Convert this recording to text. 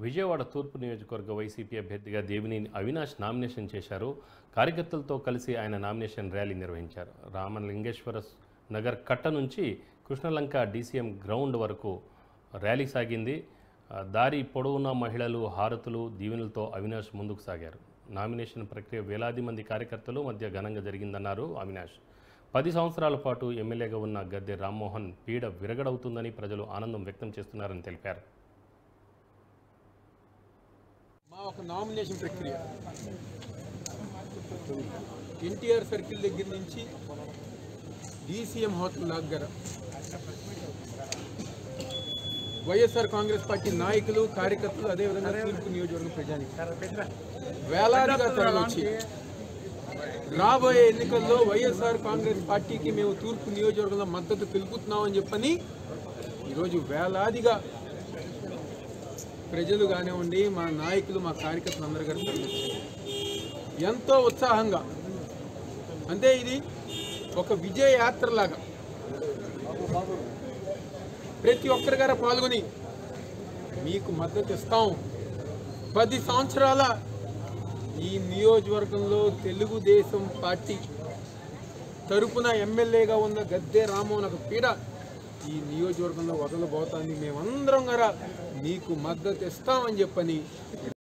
విజయవాడ తూర్పు నియోజకవర్గ వైసీపీ అభ్యర్థిగా దేవినేని అవినాష్ నామినేషన్ చేశారు కార్యకర్తలతో కలిసి ఆయన నామినేషన్ ర్యాలీ నిర్వహించారు రామలింగేశ్వర నగర్ కట్ట నుంచి కృష్ణలంక డీసీఎం గ్రౌండ్ వరకు ర్యాలీ సాగింది ఆ, దారి పొడవునా మహిళలు హారతులు దీవెనలతో అవినాష్ ముందుకు సాగారు నామినేషన్ ప్రక్రియ వేలాది మంది కార్యకర్తలు మధ్య ఘనంగా జరిగిందన్నారు అవినాష్ పది సంవత్సరాల పాటు ఎమ్మెల్యేగా ఉన్న గద్దె రామ్మోహన్ పీడ విరగడవుతుందని ప్రజలు ఆనందం వ్యక్తం చేస్తున్నారని తెలిపారు మా ఒక నామినేషన్ ప్రక్రియ ఎన్టీఆర్ సర్కిల్ దగ్గర నుంచి డీసీఎం హోటల్ దగ్గర వైఎస్ఆర్ కాంగ్రెస్ పార్టీ నాయకులు కార్యకర్తలు అదేవిధంగా తూర్పు నియోజకవర్గ ప్రజానికి వేలాదిగా తరలించి రాబోయే ఎన్నికల్లో వైఎస్ఆర్ కాంగ్రెస్ పార్టీకి మేము తూర్పు నియోజకవర్గంలో మద్దతు తెలుపుతున్నామని చెప్పని ఈరోజు వేలాదిగా ప్రజలు కానివ్వండి మా నాయకులు మా కార్యకర్తలు అందరూ గారు తరలించారు ఎంతో ఉత్సాహంగా అంటే ఇది ఒక విజయ యాత్రలాగా ప్రతి ఒక్కరి గారు పాల్గొని మీకు మద్దతు ఇస్తాం పది సంవత్సరాల ఈ నియోజకవర్గంలో తెలుగుదేశం పార్టీ తరపున ఎమ్మెల్యేగా ఉన్న గద్దె రామోహన్ ఒక పీడ ఈ నియోజకవర్గంలో వదలబోతాన్ని మేమందరం గారా మీకు మద్దతు ఇస్తామని చెప్పని